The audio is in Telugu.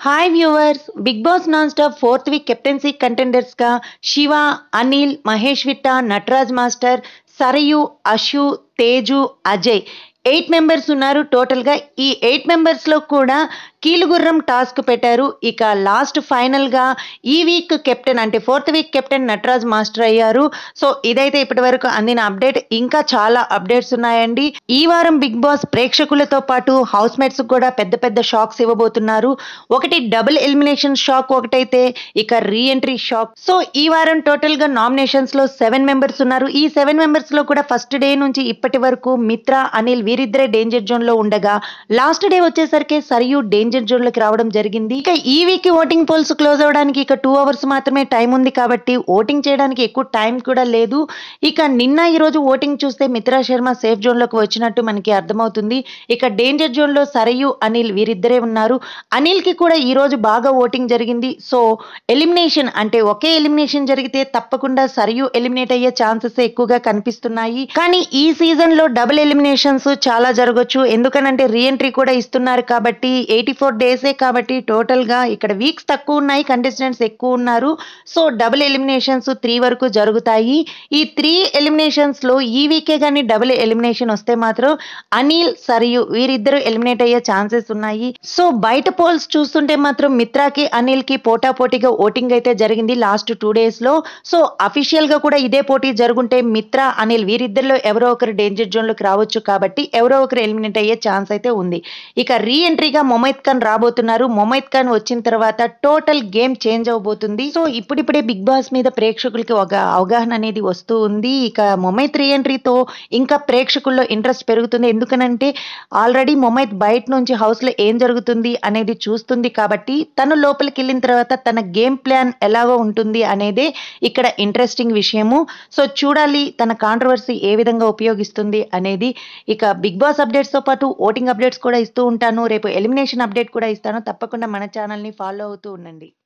hi viewers big boss non stop fourth week captaincy కంటెండర్స్గా Shiva Anil Mahesh Vitta Nataraj master Sarayu Ashu Teju Ajay eight members ఉన్నారు టోటల్గా ఈ ఎయిట్ మెంబర్స్లో కూడా కీలుగుర్రం టాస్క్ పెట్టారు ఇక లాస్ట్ ఫైనల్గా ఈ వీక్ కెప్టెన్ అంటే fourth week captain Nataraj master అయ్యారు సో ఇదైతే ఇప్పటి వరకు అందిన అప్డేట్ ఇంకా చాలా అప్డేట్స్ ఉన్నాయండి ఈ వారం బిగ్ బాస్ ప్రేక్షకులతో పాటు హౌస్ మేట్స్ కూడా పెద్ద పెద్ద షాక్స్ ఇవ్వబోతున్నారు ఒకటి డబుల్ ఎలిమినేషన్ షాక్ ఒకటైతే ఇక రీ ఎంట్రీ షాక్ సో ఈ వారం టోటల్ గా నామినేషన్స్ లో సెవెన్ మెంబర్స్ ఉన్నారు ఈ సెవెన్ మెంబర్స్ లో కూడా ఫస్ట్ డే నుంచి ఇప్పటి వరకు మిత్ర అనిల్ వీరిద్దరే డేంజర్ జోన్ లో ఉండగా లాస్ట్ డే వచ్చేసరికి సరియు డేంజర్ జోన్ లోకి రావడం జరిగింది ఇక ఈ వీక్ ఓటింగ్ పోల్స్ క్లోజ్ అవడానికి ఇక టూ అవర్స్ మాత్రమే టైం ఉంది కాబట్టి ఓటింగ్ చేయడానికి ఎక్కువ టైం కూడా లేదు ఇక నిన్న ఈ రోజు ఓటింగ్ చూస్తే మిత్రా శర్మ సేఫ్ జోన్ లోకి వచ్చినట్టు మనకి అర్థమవుతుంది ఇక డేంజర్ జోన్ లో సరయు అనిల్ వీరిద్దరే ఉన్నారు అనిల్ కి కూడా ఈ రోజు బాగా ఓటింగ్ జరిగింది సో ఎలిమినేషన్ అంటే ఒకే ఎలిమినేషన్ జరిగితే తప్పకుండా సరియు ఎలిమినేట్ అయ్యే ఛాన్సెస్ ఎక్కువగా కనిపిస్తున్నాయి కానీ ఈ సీజన్ లో డబుల్ ఎలిమినేషన్స్ చాలా జరగచ్చు ఎందుకనంటే రీఎంట్రీ కూడా ఇస్తున్నారు కాబట్టి ఎయిటీ ఫోర్ డేసే కాబట్టి టోటల్ గా ఇక్కడ వీక్స్ తక్కువ ఉన్నాయి కంటెస్టెంట్స్ ఎక్కువ ఉన్నారు సో డబుల్ ఎలిమినేషన్స్ త్రీ వరకు జరుగుతాయి ఈ త్రీ ఎలిమినేషన్స్ లో ఈ వీకే కానీ డబుల్ ఎలిమినేషన్ వస్తే మాత్రం అనిల్ సరియు వీరిద్దరు ఎలిమినేట్ అయ్యే ఛాన్సెస్ ఉన్నాయి సో బయట పోల్స్ చూస్తుంటే మాత్రం మిత్రాకి అనిల్ కి పోటాపోటీగా ఓటింగ్ అయితే జరిగింది లాస్ట్ టూ డేస్ లో సో అఫీషియల్ గా కూడా ఇదే పోటీ జరుగుంటే మిత్ర అనిల్ వీరిద్దరిలో ఎవరో ఒకరు డేంజర్ జోన్ లోకి రావచ్చు కాబట్టి ఎవరో ఒకరు ఎలిమినేట్ అయ్యే ఛాన్స్ అయితే ఉంది ఇక రీ ఎంట్రీగా మొమైత్ ఖాన్ రాబోతున్నారు మొమైత్ ఖాన్ వచ్చిన తర్వాత టోటల్ గేమ్ చేంజ్ అవబోతుంది సో ఇప్పుడిప్పుడే బిగ్ బాస్ మీద ప్రేక్షకులకి ఒక అవగాహన అనేది వస్తూ ఉంది ఇక మొమైత్ రీ ఎంట్రీతో ఇంకా ప్రేక్షకుల్లో ఇంట్రెస్ట్ పెరుగుతుంది ఎందుకనంటే ఆల్రెడీ మొమైత్ బయట నుంచి హౌస్ లో ఏం జరుగుతుంది అనేది చూస్తుంది కాబట్టి తను లోపలికి వెళ్ళిన తర్వాత తన గేమ్ ప్లాన్ ఎలాగో ఉంటుంది అనేదే ఇక్కడ ఇంట్రెస్టింగ్ విషయము సో చూడాలి తన కాంట్రవర్సీ ఏ విధంగా ఉపయోగిస్తుంది అనేది ఇక బిగ్ బాస్ అప్డేట్స్తో పాటు ఓటింగ్ అప్డేట్స్ కూడా ఇస్తూ ఉంటాను రేపు ఎలిమినేషన్ అప్డేట్ కూడా ఇస్తాను తప్పకుండా మన ఛానల్ని ఫాలో అవుతూ ఉండండి